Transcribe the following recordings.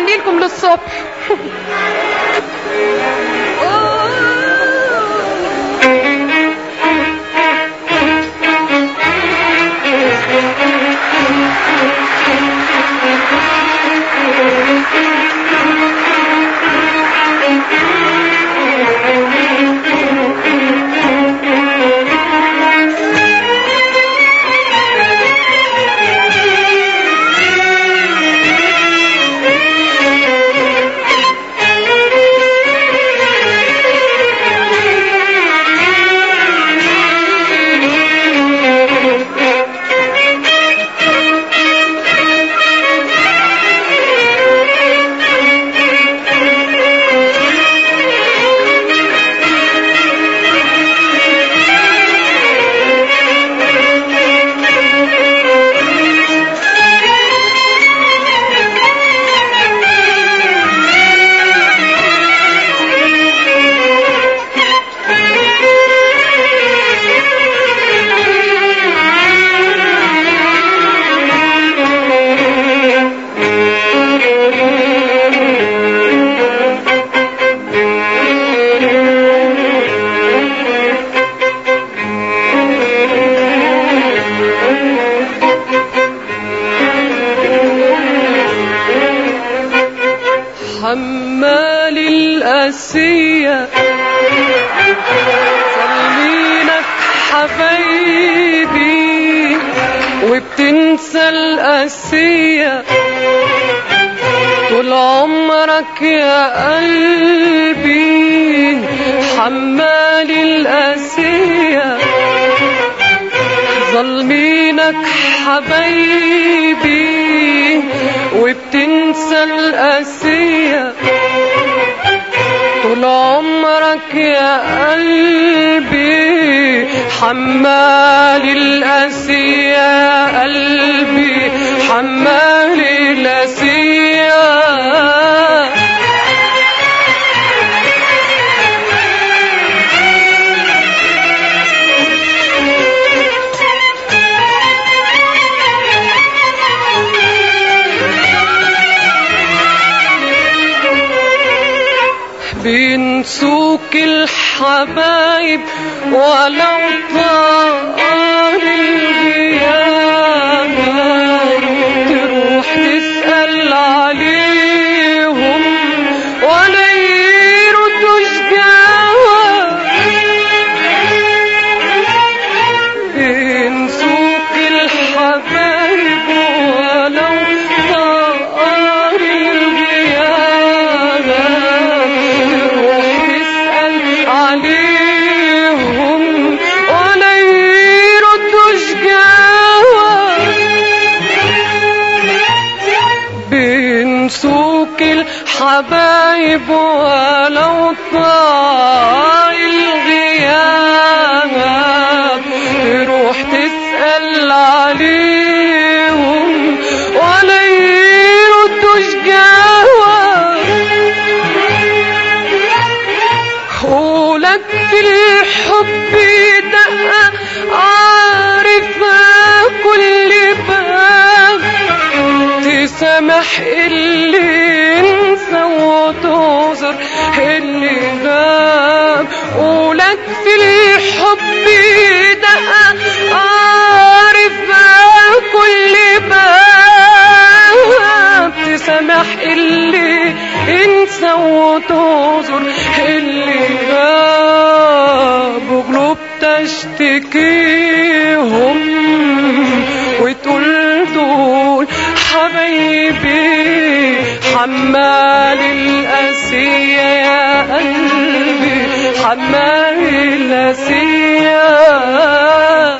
هغني لكم للصبح حمال القاسية صلينك حبايبي وبتنسى القاسية طول عمرك يا قلبي حمال القاسية ظلمينك حبايبي وبتنسى القاسية طول عمرك يا قلبي حمال القاسية يا قلبي حمال القاسية بينسوك الحبايب ولو طار الغياب تروح تسأل عليهم ولا يردوش جواب بينسوك الحبايب ولو طار الغياب تروح تسأل عليهم ولا يردوش جواب بينسوك الحبايب ولو طال الغياب تروح تسأل عليهم ولا يردوش جواب قولك في الحب دقة عارفة كل باب تسامح اللي انسى وتعذر اللي غاب قولك في الحب دقة عارفة كل باب تسامح اللي انسى وتعذر اللي غاب وقلوب تشتكيهم وتقول دول حبايبي حمال القاسية يا قلبي حمال القاسية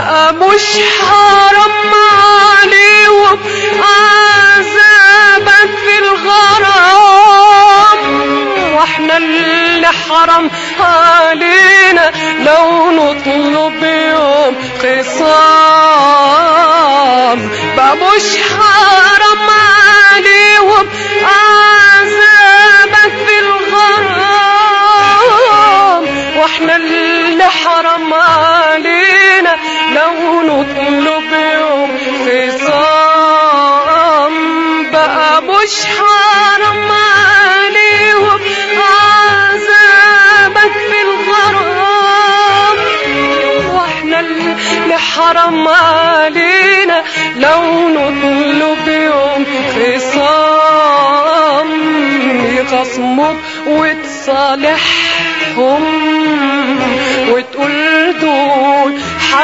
بقى مش حرام عليهم عذابك في الغرام واحنا اللي حرام علينا لو نطلب يوم خصام بقى مش حرام عليهم عذابك في الغرام واحنا اللي حرام علينا لو نطلب يوم خصام بقى مش حرام عليهم عذابك في الغرام واحنا اللي حرام علينا لو نطلب يوم خصام يخصموك وتصالحهم وتقول دول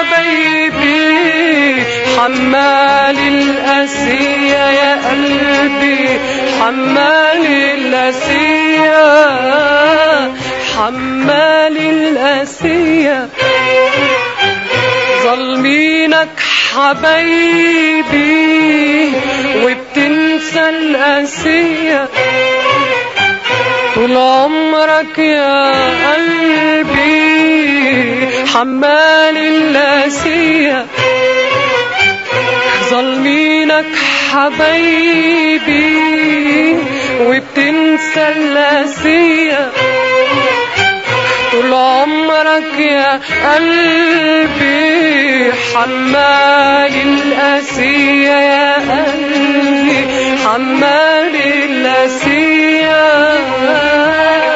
حبايبي حمال الأسية يا قلبي حمال الأسية حمال الأسية ظالمينك حبايبي وبتنسى الأسية طول عمرك يا قلبي حمال الأسية ظالمينك حبايبي وبتنسى الأسية طول عمرك يا قلبي حمال الأسية يا قلبي حمال الأسية